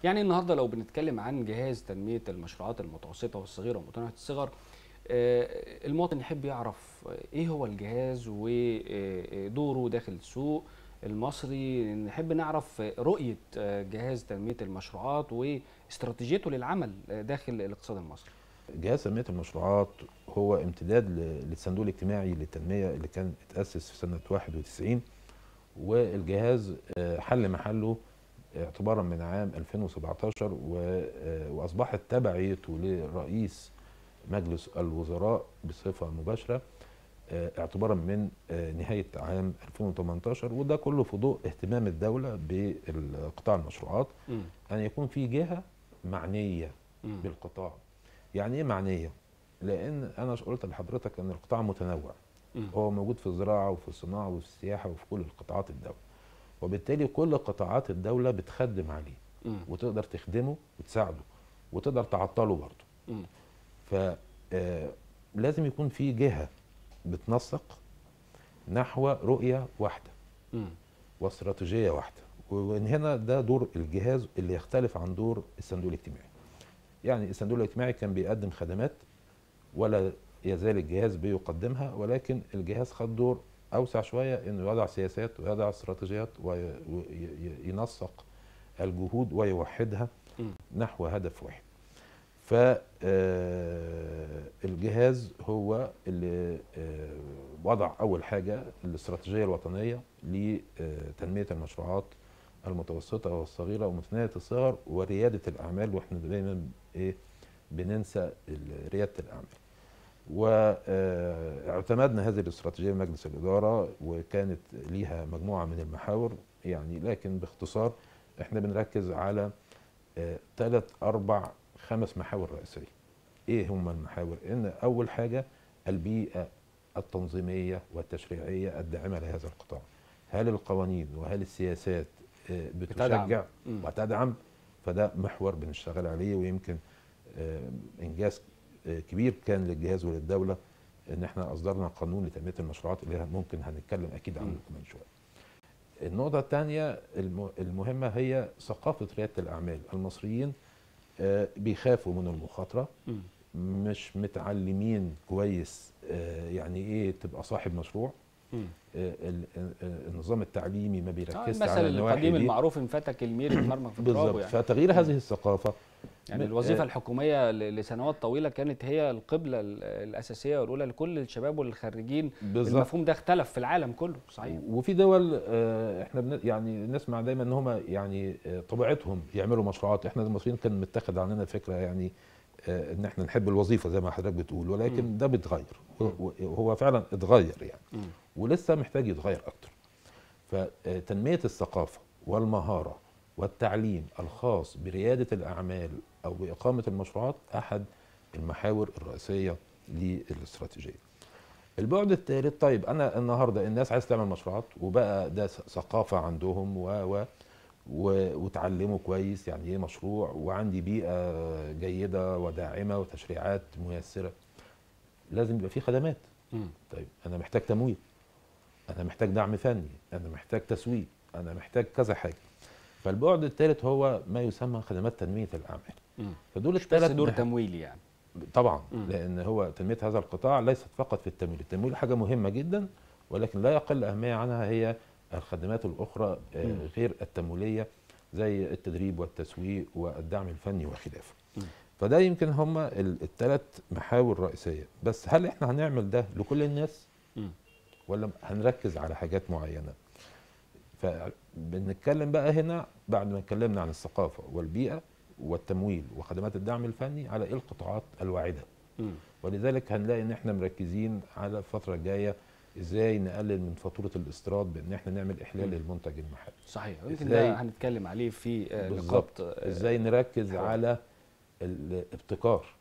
يعني النهارده لو بنتكلم عن جهاز تنميه المشروعات المتوسطه والصغيره ومتناهيه الصغر آه، المواطن يحب يعرف ايه هو الجهاز ودوره داخل السوق المصري نحب نعرف رؤيه آه، جهاز تنميه المشروعات واستراتيجيته للعمل آه، داخل الاقتصاد المصري جهاز تنميه المشروعات هو امتداد ل- للصندوق الاجتماعي للتنميه اللي كان اتاسس في سنه 91 والجهاز آه، حل محله اعتبارا من عام 2017 و- آه، واصبحت تبعيته لرئيس مجلس الوزراء بصفه مباشره آه، اعتبارا من آه، نهايه عام 2018 وده كله في ضوء اهتمام الدوله بقطاع المشروعات مم. ان يكون في جهه معنيه مم. بالقطاع يعني ايه معنيه لان انا قلت لحضرتك ان القطاع متنوع مم. هو موجود في الزراعه وفي الصناعه وفي السياحه وفي كل قطاعات الدوله وبالتالي كل قطاعات الدوله بتخدم عليه مم. وتقدر تخدمه وتساعده وتقدر تعطله برضه مم. فلازم يكون في جهه بتنسق نحو رؤيه واحده مم. واستراتيجيه واحده ومن هنا ده دور الجهاز اللي يختلف عن دور الصندوق الاجتماعي يعني الصندوق الاجتماعي كان بيقدم خدمات ولا يزال الجهاز بيقدمها ولكن الجهاز خد دور اوسع شويه انه يضع سياسات ويضع استراتيجيات وينسق الجهود ويوحدها مم. نحو هدف واحد فالجهاز هو اللي آه، وضع اول حاجه الاستراتيجيه الوطنيه لتنميه المشروعات المتوسطه والصغيره ومتناهيه الصغر ورياده الاعمال واحنا دايما ايه بننسى ال- رياده الاعمال واعتمدنا هذه الاستراتيجيه مجلس الاداره وكانت ليها مجموعه من المحاور يعني لكن باختصار احنا بنركز على ثلاث اربع خمس محاور رئيسيه ايه هم المحاور ان اول حاجه البيئه التنظيميه والتشريعيه الداعمه لهذا القطاع هل القوانين وهل السياسات آه، بتدعم. بتشجع مم. وتدعم فده محور بنشتغل عليه ويمكن آه، انجاز آه، كبير كان للجهاز وللدوله ان احنا اصدرنا قانون لتنميه المشروعات اللي ممكن هنتكلم اكيد عنه مم. كمان شويه النقطة الثانية الم- المهمة هي ثقافة ريادة الأعمال المصريين آه، بيخافوا من المخاطرة مم. مش متعلمين كويس آه، يعني ايه تبقى صاحب مشروع مم. آه، ال- ال- النظام التعليمي ما آه، بيركزش المثل على النواحي القديم دي المعروف ان فتك المير يتمرمغ في ترابه بالظبط يعني فتغيير هذه الثقافة يعني م- الوظيفة آه، الحكومية ل- لسنوات طويلة كانت هي القبلة ال- الأساسية والأولى لكل الشباب والخريجين بالظبط المفهوم ده اختلف في العالم كله صحيح وفي دول آه، احنا بن يعني نسمع دايما ان هم يعني آه، طبيعتهم يعملوا مشروعات احنا المصريين كان متاخد عننا فكره يعني آه، ان احنا نحب الوظيفه زي ما حضرتك بتقول مم. ولكن ده بيتغير مم. و- وهو فعلا اتغير يعني مم. ولسه محتاج يتغير اكتر فتنميه الثقافه والمهاره والتعليم الخاص برياده الاعمال او باقامه المشروعات احد المحاور الرئيسيه للاستراتيجيه البعد الثالث طيب انا النهارده الناس عايز تعمل مشروعات وبقى ده ث- ثقافه عندهم و و و- وتعلموا كويس يعني ايه مشروع وعندي بيئه جيده وداعمه وتشريعات ميسره لازم يبقى في خدمات مم. طيب انا محتاج تمويل انا محتاج دعم فني انا محتاج تسويق انا محتاج كذا حاجه فالبعد الثالث هو ما يسمى خدمات تنميه الاعمال مم. فدول مش بس الثلاث دور مح- تمويلي يعني طبعا مم. لان هو تنميه هذا القطاع ليست فقط في التمويل التمويل حاجه مهمه جدا ولكن لا يقل اهميه عنها هي الخدمات الاخرى آه، مم. غير التمويليه زي التدريب والتسويق والدعم الفني وخلافه مم. فده يمكن هم الثلاث محاور رئيسيه بس هل احنا هنعمل ده لكل الناس مم. ولا هنركز على حاجات معينه فبنتكلم بقى هنا بعد ما اتكلمنا عن الثقافه والبيئه والتمويل وخدمات الدعم الفني على ايه القطاعات الواعده مم. ولذلك هنلاقي ان احنا مركزين على الفتره الجايه ازاي نقلل من فاتوره الاستيراد بان احنا نعمل احلال مم. للمنتج المحلي صحيح يمكن إزاي؟ ده هنتكلم عليه في آه، بالظبط نقاط آه، ازاي نركز حوار. على الابتكار